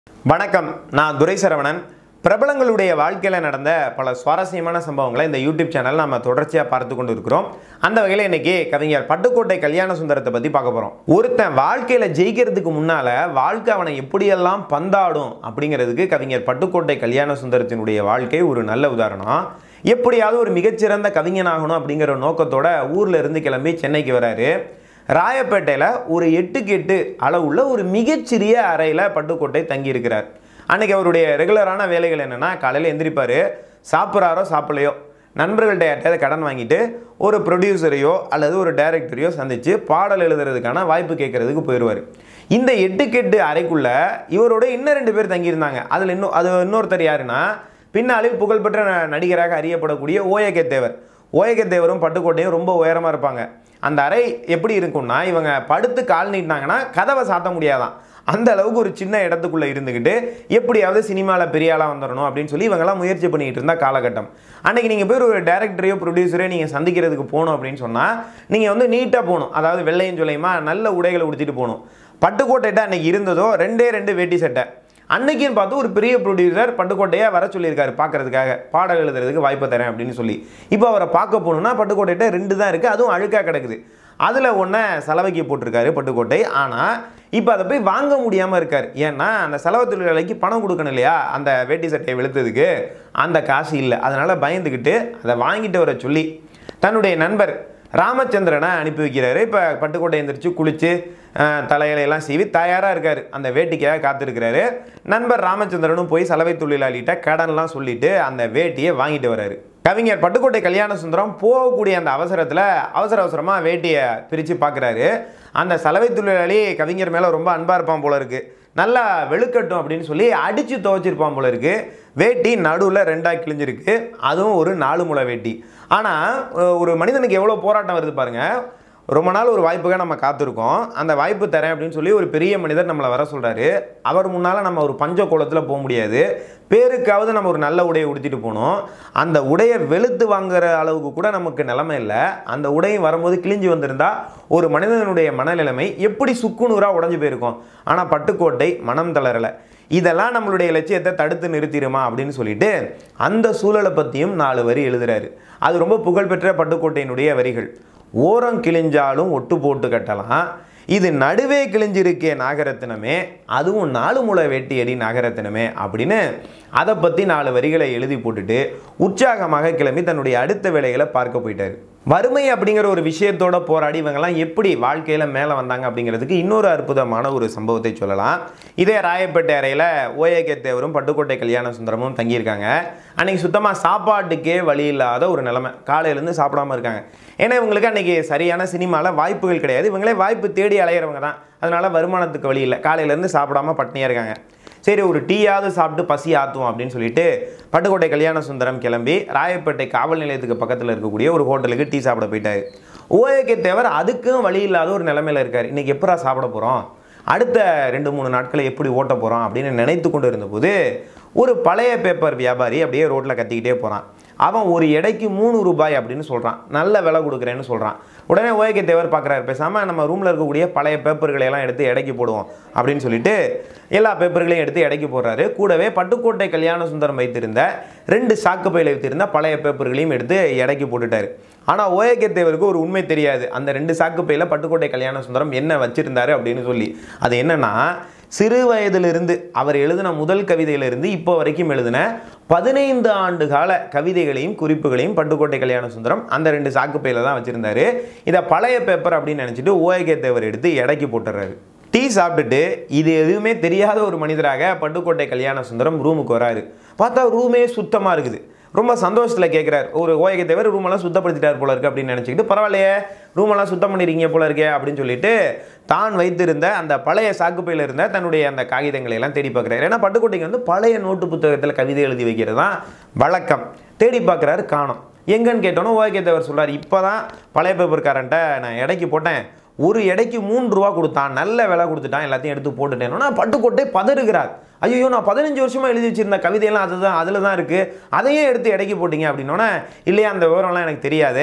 வணக்கம் நான் துரை சரவணன் பிரபலங்களுடைய வாழ்க்கையில் நடந்த பல சுவாரஸ்யமான சம்பவங்களை இந்த யூடியூப் சேனல் நம்ம தொடர்ச்சியாக பார்த்து கொண்டு இருக்கிறோம் அந்த வகையில் இன்னைக்கு கவிஞர் பட்டுக்கோட்டை கல்யாண சுந்தரத்தை பற்றி பார்க்க போகிறோம் ஒருத்தன் வாழ்க்கையில் ஜெயிக்கிறதுக்கு முன்னால் வாழ்க்கை அவனை எப்படியெல்லாம் பந்தாடும் அப்படிங்கிறதுக்கு கவிஞர் பட்டுக்கோட்டை கல்யாண சுந்தரத்தினுடைய வாழ்க்கை ஒரு நல்ல உதாரணம் எப்படியாவது ஒரு மிகச்சிறந்த கவிஞனாகணும் அப்படிங்கிற நோக்கத்தோட ஊர்ல இருந்து கிளம்பி சென்னைக்கு வராரு ராயப்பேட்டையில் ஒரு எட்டுக்கு எட்டு அளவுள்ள ஒரு மிகச்சிறிய அறையில் பட்டுக்கோட்டை தங்கியிருக்கிறார் அன்னைக்கு அவருடைய ரெகுலரான வேலைகள் என்னென்னா காலையில் எந்திரிப்பார் சாப்பிட்றாரோ சாப்பிடலையோ நண்பர்கள்ட்ட யார்ட்டையாவது கடன் வாங்கிட்டு ஒரு ப்ரொடியூசரையோ அல்லது ஒரு டைரக்டரையோ சந்தித்து பாடல் எழுதுறதுக்கான வாய்ப்பு கேட்கறதுக்கு போயிடுவார் இந்த எட்டுக்கு எட்டு அறைக்குள்ள இவரோட இன்னும் ரெண்டு பேர் தங்கியிருந்தாங்க அதில் இன்னும் அது இன்னொருத்தர் யாருன்னா பின்னாளில் புகழ்பெற்ற ந- நடிகராக அறியப்படக்கூடிய ஓஏகே தேவர் ஓஏகே தேவரும் பட்டுக்கோட்டையும் ரொம்ப உயரமாக இருப்பாங்க அந்த அறை எப்படி இருக்கும்னா இவங்க படுத்து கால் நீட்டினாங்கன்னா கதவை சாத்த முடியாதான் அந்த அளவுக்கு ஒரு சின்ன இடத்துக்குள்ளே இருந்துக்கிட்டு எப்படியாவது சினிமாவில் பெரிய ஆளாக வந்துடணும் அப்படின்னு சொல்லி இவங்கெல்லாம் முயற்சி பண்ணிக்கிட்டு இருந்த காலகட்டம் அன்னைக்கு நீங்கள் போய் ஒரு டேரக்டரையோ ப்ரொடியூசரையோ நீங்கள் சந்திக்கிறதுக்கு போகணும் அப்படின்னு சொன்னால் நீங்கள் வந்து நீட்டாக போகணும் அதாவது வெள்ளையும் சொல்லையுமா நல்ல உடைகளை உடுத்திட்டு போகணும் பட்டுக்கோட்டைட்ட அன்னைக்கு இருந்ததோ ரெண்டே ரெண்டு வேட்டி சட்டை அன்னைக்குன்னு பார்த்து ஒரு பெரிய ப்ரொடியூசர் பட்டுக்கோட்டையை வர சொல்லியிருக்காரு பார்க்கறதுக்காக பாடல் எழுதுறதுக்கு வாய்ப்பு தரேன் அப்படின்னு சொல்லி இப்போ அவரை பார்க்க போகணுன்னா பட்டுக்கோட்டையிட்ட ரெண்டு தான் இருக்குது அதுவும் அழுக்காக கிடக்குது அதில் ஒன்றை செலவைக்கு போட்டிருக்காரு பட்டுக்கோட்டை ஆனால் இப்போ அதை போய் வாங்க முடியாமல் இருக்கார் ஏன்னா அந்த செலவு தொழிலாளிக்கு பணம் கொடுக்கணும் இல்லையா அந்த வேட்டி சட்டையை வெளுத்ததுக்கு அந்த காசு இல்லை அதனால் பயந்துக்கிட்டு அதை வாங்கிட்டு வர சொல்லி தன்னுடைய நண்பர் ராமச்சந்திரனை அனுப்பி வைக்கிறாரு இப்போ பட்டுக்கோட்டை எந்திரிச்சு குளிச்சு அஹ், தலையில எல்லாம் சீவி தயாராக இருக்காரு அந்த வேட்டிக்காக காத்திருக்கிறாரு நண்பர் ராமச்சந்திரனும் போய் சலவை தொழிலாளிகிட்ட கடன்லாம் சொல்லிட்டு அந்த வேட்டியை வாங்கிட்டு வராரு கவிஞர் பட்டுக்கோட்டை கல்யாண சுந்தரம் போகக்கூடிய அந்த அவசரத்தில் அவசர அவசரமாக வேட்டியை பிரித்து பார்க்குறாரு அந்த சலவை தொழிலாளி கவிஞர் மேலே ரொம்ப அன்பாக இருப்பான் போல இருக்கு நல்லா வெளுக்கட்டும் அப்படின்னு சொல்லி அடித்து துவைச்சிருப்பான் போல இருக்கு வேட்டி நடுவில் ரெண்டாக கிழிஞ்சிருக்கு அதுவும் ஒரு நாலு முளை வேட்டி ஆனால் ஒரு மனிதனுக்கு எவ்வளோ போராட்டம் வருது பாருங்க ரொம்ப நாள் ஒரு வாய்ப்புக்காக நம்ம காத்திருக்கோம் அந்த வாய்ப்பு தரேன் அப்படின்னு சொல்லி ஒரு பெரிய மனிதர் நம்மளை வர சொல்கிறாரு அவர் முன்னால் நம்ம ஒரு பஞ்ச கோலத்தில் போக முடியாது பேருக்காவது நம்ம ஒரு நல்ல உடையை உடுத்திட்டு போகணும் அந்த உடையை வெளுத்து வாங்குற அளவுக்கு கூட நமக்கு நிலைமை இல்லை அந்த உடையும் வரும்போது கிழிஞ்சு வந்திருந்தா ஒரு மனிதனுடைய மனநிலைமை எப்படி சுக்குநூறாக உடஞ்சு போயிருக்கும் ஆனால் பட்டுக்கோட்டை மனம் தளரலை இதெல்லாம் நம்மளுடைய லட்சியத்தை தடுத்து நிறுத்திடுமா அப்படின்னு சொல்லிட்டு அந்த சூழலை பற்றியும் நாலு வரி எழுதுறாரு அது ரொம்ப புகழ்பெற்ற பட்டுக்கோட்டையினுடைய வரிகள் ஓரம் கிழிஞ்சாலும் ஒட்டு போட்டு கட்டலாம் இது நடுவே கிழிஞ்சிருக்கே நாகரத்தினமே அதுவும் நாலு முளை வேட்டியடி நாகரத்தினமே அப்படின்னு அதை பற்றி நாலு வரிகளை எழுதி போட்டுட்டு உற்சாகமாக கிளம்பி தன்னுடைய அடுத்த வேலைகளை பார்க்க போயிட்டாரு வறுமை அப்படிங்கிற ஒரு விஷயத்தோட போராடி இவங்கெல்லாம் எப்படி வாழ்க்கையில் மேலே வந்தாங்க அப்படிங்கிறதுக்கு இன்னொரு அற்புதமான ஒரு சம்பவத்தை சொல்லலாம் இதே ராயப்பேட்டை அறையில் ஓஏகே தேவரும் பட்டுக்கோட்டை கல்யாண சுந்தரமும் தங்கியிருக்காங்க அன்னைக்கு சுத்தமாக சாப்பாட்டுக்கே வழி இல்லாத ஒரு நிலைமை காலையிலேருந்து சாப்பிடாம இருக்காங்க ஏன்னா இவங்களுக்கு அன்னைக்கு சரியான சினிமாவில் வாய்ப்புகள் கிடையாது இவங்களே வாய்ப்பு தேடி அலையிறவங்க தான் அதனால வருமானத்துக்கு வழி இல்லை காலையிலேருந்து சாப்பிடாம பட்னியாக இருக்காங்க சரி ஒரு டீயாவது சாப்பிட்டு பசி ஆத்துவோம் அப்படின்னு சொல்லிட்டு பட்டுக்கோட்டை கல்யாண சுந்தரம் கிளம்பி ராயப்பேட்டை காவல் நிலையத்துக்கு பக்கத்தில் இருக்கக்கூடிய ஒரு ஹோட்டலுக்கு டீ சாப்பிட போயிட்டாரு ஓஏகே தேவர் அதுக்கும் வழி இல்லாத ஒரு நிலைமையில இருக்கார் இன்னைக்கு எப்படா சாப்பிட போகிறோம் அடுத்த ரெண்டு மூணு நாட்களை எப்படி ஓட்ட போகிறோம் அப்படின்னு நினைத்து கொண்டு இருந்தபோது ஒரு பழைய பேப்பர் வியாபாரி அப்படியே ரோட்டில் கத்திக்கிட்டே போகிறான் அவன் ஒரு எடைக்கு மூணு ரூபாய் அப்படின்னு சொல்கிறான் நல்ல விலை கொடுக்குறேன்னு சொல்கிறான் உடனே ஓகே தேவர் பார்க்குறாரு பேசாமல் நம்ம ரூமில் இருக்கக்கூடிய பழைய பேப்பர்களை எல்லாம் எடுத்து எடைக்கு போடுவோம் அப்படின்னு சொல்லிட்டு எல்லா பேப்பர்களையும் எடுத்து எடைக்கு போடுறாரு கூடவே பட்டுக்கோட்டை கல்யாண சுந்தரம் வைத்திருந்த ரெண்டு சாக்கு பையில் வைத்திருந்த பழைய பேப்பர்களையும் எடுத்து எடைக்கு போட்டுட்டாரு ஆனால் ஓஏகே தேவருக்கு ஒரு உண்மை தெரியாது அந்த ரெண்டு சாக்கு பையில் பட்டுக்கோட்டை கல்யாண சுந்தரம் என்ன வச்சிருந்தாரு அப்படின்னு சொல்லி அது என்னன்னா சிறு வயதிலிருந்து அவர் எழுதின முதல் கவிதையிலிருந்து இப்போ வரைக்கும் எழுதின பதினைந்து ஆண்டு கால கவிதைகளையும் குறிப்புகளையும் பட்டுக்கோட்டை கல்யாண சுந்தரம் அந்த ரெண்டு சாக்குப்பையில தான் வச்சிருந்தாரு இதை பழைய பேப்பர் அப்படின்னு நினச்சிட்டு ஓஏகே தேவர் எடுத்து எடைக்கு போட்டுறாரு டீ சாப்பிட்டுட்டு இது எதுவுமே தெரியாத ஒரு மனிதராக பட்டுக்கோட்டை கல்யாண சுந்தரம் ரூமுக்கு வராரு பார்த்தா ரூமே சுத்தமாக இருக்குது ரொம்ப சந்தோஷத்தில் கேட்குறாரு ஒரு ஓயகை தேவர் ரூமெல்லாம் சுத்தப்படுத்திட்டார் போல இருக்கு அப்படின்னு நினச்சிக்கிட்டு பரவாயில்லையே ரூமெல்லாம் சுத்தம் பண்ணிருக்கீங்க போல இருக்கே அப்படின்னு சொல்லிட்டு தான் வைத்திருந்த அந்த பழைய சாக்குப்பையில் இருந்த தன்னுடைய அந்த காகிதங்களை எல்லாம் தேடி பார்க்குறாரு ஏன்னா பட்டுக்கோட்டைக்கு வந்து பழைய நோட்டு புத்தகத்தில் கவிதை எழுதி வைக்கிறது தான் வழக்கம் தேடி பார்க்குறாரு காணோம் எங்கன்னு கேட்டோன்னே ஓகே தேவர் சொல்றாரு இப்போ தான் பழைய பேப்பர்காரன்ட்ட நான் எடைக்கு போட்டேன் ஒரு எடைக்கு மூன்று ரூபா கொடுத்தான் நல்ல விலை கொடுத்துட்டான் எல்லாத்தையும் எடுத்து போட்டுட்டேன் பட்டுக்கோட்டை பதறுகிறார் ஐயோ நான் பதினஞ்சு வருஷமா எழுதி வச்சிருந்த கவிதையெல்லாம் அதுதான் அதில் தான் இருக்குது அதையே எடுத்து எடைக்கு போட்டீங்க அப்படின்னோடனே இல்லையா அந்த விவரம்லாம் எனக்கு தெரியாது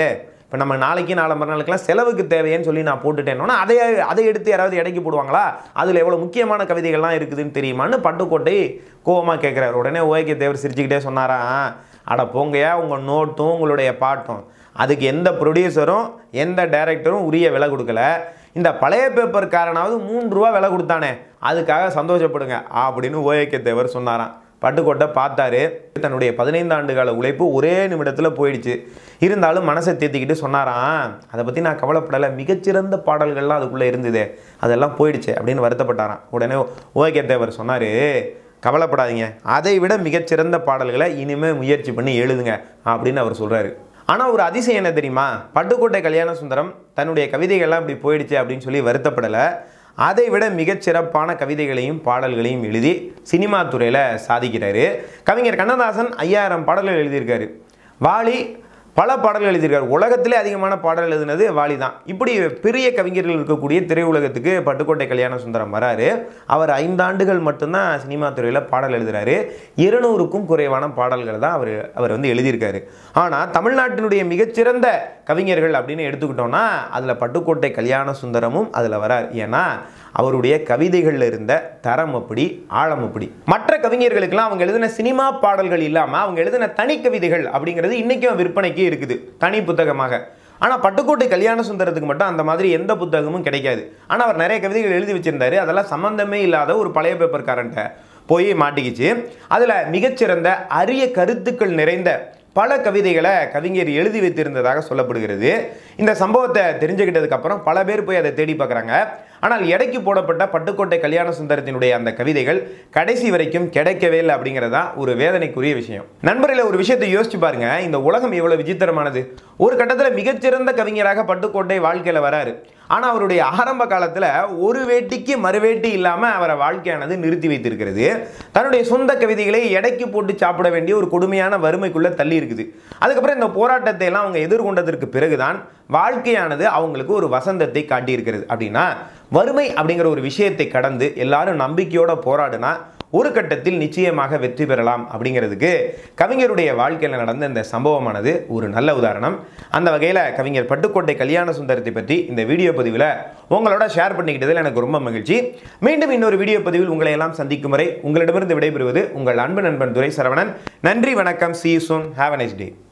இப்போ நம்ம நாளைக்கு நாளை மறுநாளுக்கெல்லாம் செலவுக்கு தேவைன்னு சொல்லி நான் போட்டுட்டேன்னா அதை அதை எடுத்து யாராவது இடைக்கு போடுவாங்களா அதில் எவ்வளோ முக்கியமான கவிதைகள்லாம் இருக்குதுன்னு தெரியுமான்னு பட்டுக்கோட்டை கோவமாக கேட்குறாரு உடனே ஓகே தேவர் சிரிச்சுக்கிட்டே சொன்னாரா அட போங்கயா உங்கள் நோட்டும் உங்களுடைய பாட்டும் அதுக்கு எந்த ப்ரொடியூசரும் எந்த டைரக்டரும் உரிய விலை கொடுக்கல இந்த பழைய பேப்பர்காரனாவது மூன்று ரூபா விலை கொடுத்தானே அதுக்காக சந்தோஷப்படுங்க அப்படின்னு ஓஏகே தேவர் சொன்னாராம் பட்டுக்கோட்டை பார்த்தாரு தன்னுடைய பதினைந்து ஆண்டு கால உழைப்பு ஒரே நிமிடத்தில் போயிடுச்சு இருந்தாலும் மனசை தேத்திக்கிட்டு சொன்னாராம் அதை பற்றி நான் கவலைப்படலை மிகச்சிறந்த பாடல்கள்லாம் அதுக்குள்ளே இருந்ததே அதெல்லாம் போயிடுச்சு அப்படின்னு வருத்தப்பட்டாராம் உடனே ஓகே தேவர் சொன்னார் கவலைப்படாதீங்க அதை விட மிகச்சிறந்த பாடல்களை இனிமேல் முயற்சி பண்ணி எழுதுங்க அப்படின்னு அவர் சொல்கிறாரு ஆனால் ஒரு அதிசயம் என்ன தெரியுமா பட்டுக்கோட்டை கல்யாண சுந்தரம் தன்னுடைய கவிதைகள்லாம் இப்படி போயிடுச்சு அப்படின்னு சொல்லி வருத்தப்படலை அதை விட மிகச்சிறப்பான கவிதைகளையும் பாடல்களையும் எழுதி சினிமா துறையில் சாதிக்கிறாரு கவிஞர் கண்ணதாசன் ஐயாயிரம் பாடல்கள் எழுதியிருக்காரு வாலி பல பாடல்கள் எழுதியிருக்காரு உலகத்திலே அதிகமான பாடல் எழுதினது வாலி தான் இப்படி பெரிய கவிஞர்கள் இருக்கக்கூடிய திரையுலகத்துக்கு பட்டுக்கோட்டை கல்யாண சுந்தரம் வராரு அவர் ஐந்தாண்டுகள் மட்டும்தான் சினிமா துறையில் பாடல் எழுதுறாரு இருநூறுக்கும் குறைவான பாடல்கள் தான் அவர் அவர் வந்து எழுதியிருக்காரு ஆனால் தமிழ்நாட்டினுடைய மிகச்சிறந்த கவிஞர்கள் அப்படின்னு எடுத்துக்கிட்டோம்னா அதில் பட்டுக்கோட்டை கல்யாண சுந்தரமும் அதில் வரார் ஏன்னா அவருடைய கவிதைகளில் இருந்த தரம் அப்படி ஆழம் அப்படி மற்ற கவிஞர்களுக்கெல்லாம் அவங்க எழுதின சினிமா பாடல்கள் இல்லாமல் அவங்க எழுதின தனி கவிதைகள் அப்படிங்கிறது இன்றைக்கும் விற்பனைக்கு இருக்குது தனி புத்தகமாக ஆனால் பட்டுக்கோட்டை கல்யாண சுந்தரத்துக்கு மட்டும் அந்த மாதிரி எந்த புத்தகமும் கிடைக்காது ஆனால் அவர் நிறைய கவிதைகள் எழுதி வச்சிருந்தாரு அதெல்லாம் சம்மந்தமே இல்லாத ஒரு பழைய பேப்பர்காரன்ட்ட போய் மாட்டிக்கிச்சு அதில் மிகச்சிறந்த அரிய கருத்துக்கள் நிறைந்த பல கவிதைகளை கவிஞர் எழுதி வைத்திருந்ததாக சொல்லப்படுகிறது இந்த சம்பவத்தை தெரிஞ்சுக்கிட்டதுக்கு அப்புறம் பல பேர் போய் அதை தேடி பார்க்குறாங்க ஆனால் எடைக்கு போடப்பட்ட பட்டுக்கோட்டை கல்யாண சுந்தரத்தினுடைய அந்த கவிதைகள் கடைசி வரைக்கும் கிடைக்கவே இல்லை அப்படிங்கிறதா ஒரு வேதனைக்குரிய விஷயம் நண்பர்களே ஒரு விஷயத்தை யோசிச்சு பாருங்க இந்த உலகம் எவ்வளவு விசித்திரமானது ஒரு கட்டத்தில் மிகச்சிறந்த கவிஞராக பட்டுக்கோட்டை வாழ்க்கையில் வராரு ஆனால் அவருடைய ஆரம்ப காலத்தில் ஒரு வேட்டிக்கு மறுவேட்டி இல்லாமல் அவரை வாழ்க்கையானது நிறுத்தி வைத்திருக்கிறது தன்னுடைய சொந்த கவிதைகளை எடைக்கு போட்டு சாப்பிட வேண்டிய ஒரு கொடுமையான வறுமைக்குள்ளே தள்ளி இருக்குது அதுக்கப்புறம் இந்த போராட்டத்தை எல்லாம் அவங்க எதிர்கொண்டதற்கு பிறகுதான் வாழ்க்கையானது அவங்களுக்கு ஒரு வசந்தத்தை காட்டியிருக்கிறது அப்படின்னா வறுமை அப்படிங்கிற ஒரு விஷயத்தை கடந்து எல்லாரும் நம்பிக்கையோட போராடினா ஒரு கட்டத்தில் நிச்சயமாக வெற்றி பெறலாம் அப்படிங்கிறதுக்கு கவிஞருடைய வாழ்க்கையில் நடந்த இந்த சம்பவமானது ஒரு நல்ல உதாரணம் அந்த வகையில் கவிஞர் பட்டுக்கோட்டை கல்யாண சுந்தரத்தை பற்றி இந்த வீடியோ பதிவில் உங்களோட ஷேர் பண்ணிக்கிட்டதில் எனக்கு ரொம்ப மகிழ்ச்சி மீண்டும் இன்னொரு வீடியோ பதிவில் உங்களை எல்லாம் சந்திக்கும் வரை உங்களிடமிருந்து விடைபெறுவது உங்கள் அன்பு நண்பன் துரை சரவணன் நன்றி வணக்கம் see soon have a nice day